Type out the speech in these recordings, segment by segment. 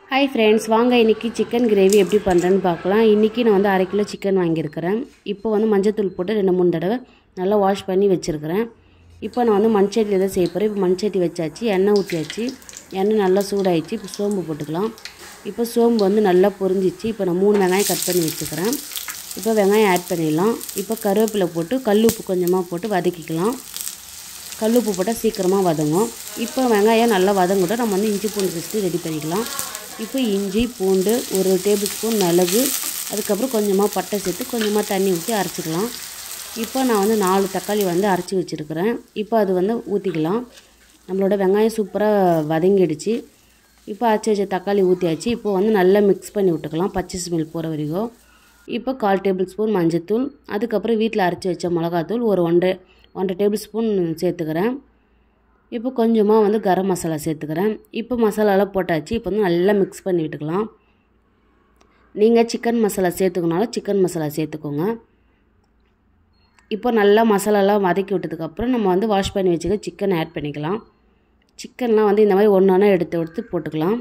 hi friends வாங்க இன்றைக்கி chicken gravy எப்படி பண்ணுறேன்னு பார்க்கலாம் இன்றைக்கி நான் வந்து அரை கிலோ சிக்கன் வாங்கியிருக்கிறேன் இப்போ வந்து மஞ்சத்தூள் போட்டு ரெண்டு மூணு தடவை நல்லா வாஷ் பண்ணி வச்சுருக்கிறேன் இப்போ நான் வந்து மண்சட்டியில் தான் செய்ய போகிறேன் இப்போ மண்சட்டி வச்சாச்சு எண்ணெய் ஊற்றியாச்சு எண்ணெய் நல்லா சூடாயிடுச்சு இப்போ சோம்பு போட்டுக்கலாம் இப்போ சோம்பு வந்து நல்லா பொரிஞ்சிச்சு இப்போ நான் மூணு வெங்காயம் கட் பண்ணி வச்சுக்கிறேன் இப்போ வெங்காயம் ஆட் பண்ணிடலாம் இப்போ கருவேப்பிலை போட்டு கல் உப்பு கொஞ்சமாக போட்டு வதக்கிக்கலாம் கல் உப்பு போட்டால் சீக்கிரமாக வதங்கும் இப்போ வெங்காயம் நல்லா வதங்கிட்டோம் நம்ம வந்து இஞ்சி பூண்டு பேஸ்ட்டு ரெடி பண்ணிக்கலாம் இப்போ இஞ்சி பூண்டு ஒரு டேபிள் ஸ்பூன் மிளகு அதுக்கப்புறம் கொஞ்சமாக பட்டை சேர்த்து கொஞ்சமாக தண்ணி ஊற்றி அரைச்சிக்கலாம் இப்போ நான் வந்து நாலு தக்காளி வந்து அரைச்சி வச்சுருக்கிறேன் இப்போ அது வந்து ஊற்றிக்கலாம் நம்மளோட வெங்காயம் சூப்பராக வதங்கிடுச்சு இப்போ அரைச்சி வச்ச தக்காளி ஊற்றியாச்சு இப்போ வந்து நல்லா மிக்ஸ் பண்ணி விட்டுக்கலாம் பச்சை ஸ்மெல் போகிற வரைக்கும் இப்போ கால் டேபிள் ஸ்பூன் மஞ்சத்தூள் அதுக்கப்புறம் வீட்டில் அரைச்சி வச்ச மிளகாத்தூள் ஒரு ஒன்றரை ஒன்றரை டேபிள் ஸ்பூன் சேர்த்துக்கிறேன் இப்போ கொஞ்சமாக வந்து கரம் மசாலா சேர்த்துக்கிறேன் இப்போ மசாலாலாம் போட்டாச்சு இப்போ வந்து நல்லா மிக்ஸ் பண்ணி விட்டுக்கலாம் நீங்கள் சிக்கன் மசாலா சேர்த்துக்கனாலும் சிக்கன் மசாலா சேர்த்துக்கோங்க இப்போ நல்லா மசாலாலாம் வதக்கி விட்டதுக்கப்புறம் நம்ம வந்து வாஷ் பண்ணி வச்சுக்க சிக்கன் ஆட் பண்ணிக்கலாம் சிக்கன்லாம் வந்து இந்த மாதிரி ஒன்று ஒன்றா எடுத்து எடுத்து போட்டுக்கலாம்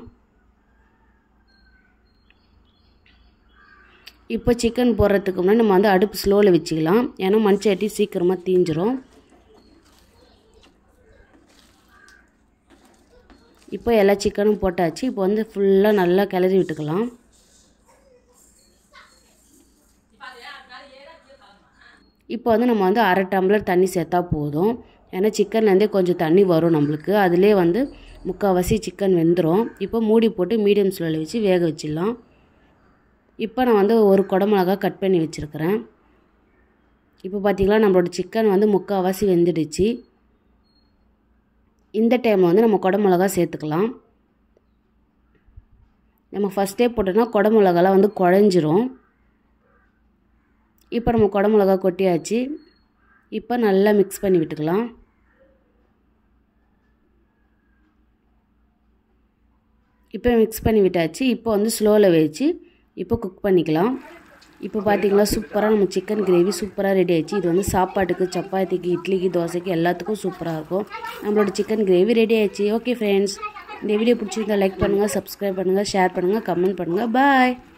இப்போ சிக்கன் போடுறதுக்கு முன்னாடி நம்ம வந்து அடுப்பு ஸ்லோவில் வச்சுக்கலாம் ஏன்னா மண்சட்டி சீக்கிரமாக தீஞ்சிரும் இப்போ எல்லா சிக்கனும் போட்டாச்சு இப்போ வந்து ஃபுல்லாக நல்லா கிளறி விட்டுக்கலாம் இப்போ வந்து நம்ம வந்து அரை டம்ளர் தண்ணி சேர்த்தா போதும் ஏன்னா சிக்கன்லேருந்தே கொஞ்சம் தண்ணி வரும் நம்மளுக்கு அதிலே வந்து முக்கால்வாசி சிக்கன் வெந்துடும் இப்போ மூடி போட்டு மீடியம் ஸ்லோவில் வச்சு வேக வச்சிடலாம் இப்போ நான் வந்து ஒரு குடமிளகா கட் பண்ணி வச்சுருக்கிறேன் இப்போ பார்த்திங்களா நம்மளோட சிக்கன் வந்து முக்கால்வாசி வெந்துடுச்சு இந்த டைமில் வந்து நம்ம குடமிளகா சேர்த்துக்கலாம் நம்ம ஃபஸ்ட்டே போட்டோன்னா குடமிளகாலாம் வந்து குழஞ்சிரும் இப்போ நம்ம குடமிளகா கொட்டியாச்சு இப்போ நல்லா மிக்ஸ் பண்ணி விட்டுக்கலாம் இப்போ மிக்ஸ் பண்ணி விட்டாச்சு இப்போ வந்து ஸ்லோவில் வச்சு இப்போ குக் பண்ணிக்கலாம் இப்போ பார்த்தீங்களா சூப்பராக நம்ம சிக்கன் கிரேவி சூப்பராக ரெடி ஆயிடுச்சு இது வந்து சாப்பாட்டுக்கு சப்பாத்திக்கு இட்லிக்கு தோசைக்கு எல்லாத்துக்கும் சூப்பராக இருக்கும் நம்மளோட சிக்கன் கிரேவி ரெடி ஆயிடுச்சு ஓகே ஃப்ரெண்ட்ஸ் இந்த வீடியோ பிடிச்சிருந்தா லைக் பண்ணுங்கள் சப்ஸ்கிரைப் பண்ணுங்கள் ஷேர் பண்ணுங்கள் கமெண்ட் பண்ணுங்கள் பாய்